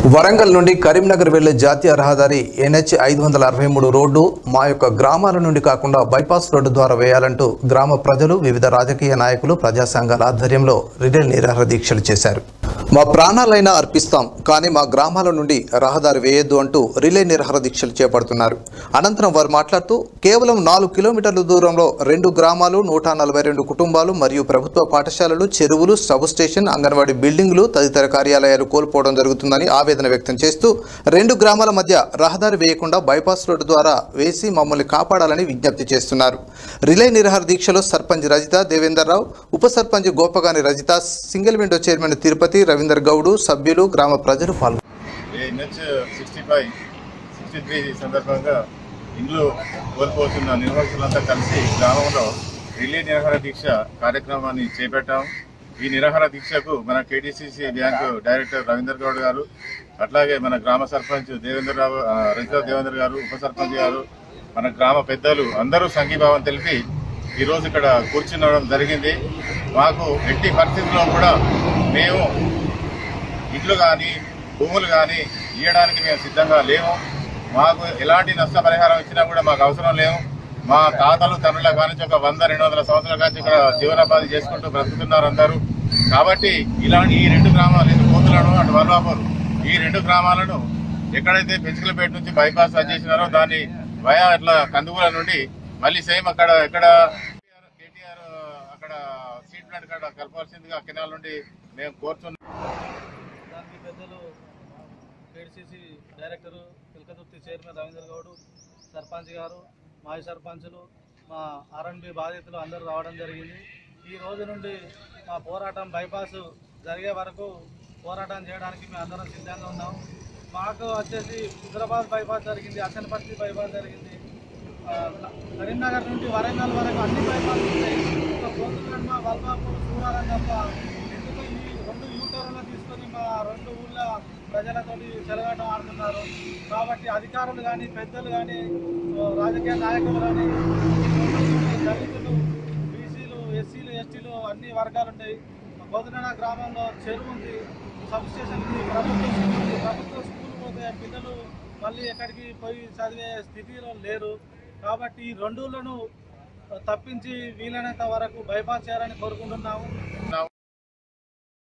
వరంగల్ నుండి కరీంనగర్ వెళ్లే జాతీయ రహదారి ఎన్హెచ్ ఐదు వందల అరవై మూడు రోడ్డు మా యొక్క గ్రామాల నుండి కాకుండా బైపాస్ రోడ్డు ద్వారా వేయాలంటూ గ్రామ ప్రజలు వివిధ రాజకీయ నాయకులు ప్రజా సంఘాల ఆధ్వర్యంలో రిలే నిరాహార దీక్షలు చేశారు మా ప్రాణాలైనా అర్పిస్తాం కానీ మా గ్రామాల నుండి రహదారి వేయొద్దు అంటూ రిలే నిరాహార దీక్షలు చేపడుతున్నారు అనంతరం వారు మాట్లాడుతూ కేవలం నాలుగు కిలోమీటర్ల దూరంలో రెండు గ్రామాలు నూట నలభై రెండు కుటుంబాలు మరియు ప్రభుత్వ పాఠశాలలు చెరువులు సబ్ స్టేషన్ అంగన్వాడీ బిల్డింగులు తదితర కార్యాలయాలు కోల్పోవడం జరుగుతుందని ఆవేదన వ్యక్తం చేస్తూ రెండు గ్రామాల మధ్య రహదారి వేయకుండా బైపాస్ రోడ్డు ద్వారా వేసి మమ్మల్ని కాపాడాలని విజ్ఞప్తి చేస్తున్నారు రిలే నిరాహార దీక్షలో సర్పంచ్ రజిత దేవేందర్ రావు ఉప sarpanch Gopagani Rajitha single window chairman Tirupati Ravinder Goud సభ్యులు గ్రామ ప్రజలు పాల్గొన్నారు NH sixty five sixty three సందర్భంగా ఇండ్లు కోల్పోతున్న నిర్వాహకులంతా కలిసి గ్రామంలో రిలే నిరాహార దీక్ష కార్యక్రమాన్ని చేపట్టాం ఈ నిరాహార దీక్షకు మన KDCC bank director Ravinder Goud garu అట్లాగే మన గ్రామ సర్పంచ్ దేవేందర్ రావు ఆ, రజిత దేవేందర్ గారు ఉప సర్పంచ్ గారు మన గ్రామ పెద్దలు అందరూ సంఘీభావం తెలిపి ఈ రోజు ఇక్కడ కూర్చునడం జరిగింది మాకు ఎట్టి పరిస్థితుల్లో కూడా మేము ఇట్లు కానీ భూములు కానీ ఇవ్వడానికి మేము సిద్ధంగా లేము మాకు ఎలాంటి నష్టపరిహారం ఇచ్చినా కూడా మాకు అవసరం లేవు మా తాతలు తండ్రుల కానించి ఒక వంద రెండు వందల సంవత్సరాల కానించి ఇక్కడ జీవనోపాధి చేసుకుంటూ బ్రతుకుతున్నారు అందరూ కాబట్టి ఇలాంటి ఈ రెండు గ్రామాలు ఇటు కోతులను అటు వల్లాపూర్ ఈ రెండు గ్రామాలను ఎక్కడైతే పెంచుకలపేట నుంచి బైపాస్ చేసినారో దాన్ని వయా ఇట్లా కందుకూల నుండి మళ్ళీ సేమ్ అక్కడ ఎక్కడ కేటీఆర్ అక్కడ సీట్ ప్లాంట్ కాడ కలపాల్సిందిగా కెనాల్ నుండి మేము కోరుతున్నాం దానికి పెద్దలు KDCC director Pilkadurthi chairman Ravindra Goud sarpanch garu మాజీ సర్పంచులు మా ఆర్ఎన్బి బాధితులు అందరూ రావడం జరిగింది ఈ రోజు నుండి మా పోరాటం బైపాస్ జరిగే వరకు పోరాటం చేయడానికి మేము అందరం సిద్ధంగా ఉన్నాం మాకు వచ్చేసి హైదరాబాద్ బైపాస్ జరిగింది అచ్చనపర్తి బైపాస్ జరిగింది ఆ, కరీంనగర్ నుండి వరంగల్ వరకు అన్ని బైపాస్ ఉన్నాయి ఒక కోతులమ్మ వల్బాపూర్ చూడాలని తప్ప ఎందుకు ఈ రెండు యూటర్లు తీసుకొని మా రెండు ఊళ్ళ ప్రజలతోటి చెలగాటం ఆడుతున్నారు కాబట్టి అధికారులు కానీ పెద్దలు కానీ రాజకీయ నాయకులు కానీ దళితులు బీసీలు ఎస్సీలు ఎస్టీలు అన్ని వర్గాలు ఉంటాయి గోధున గ్రామంలో చెరువు ఉంది సబ్ స్టేషన్ ఉంది ప్రభుత్వ స్కూల్ ఉంది ప్రభుత్వ స్కూల్ పోతే పిల్లలు మళ్ళీ ఎక్కడికి పోయి చదివే స్థితిలో లేరు కాబట్టి ఈ రెండులను తప్పించి వీలైనంత వరకు బైపాస్ చేయాలని కోరుకుంటున్నాము ఉన్నాం.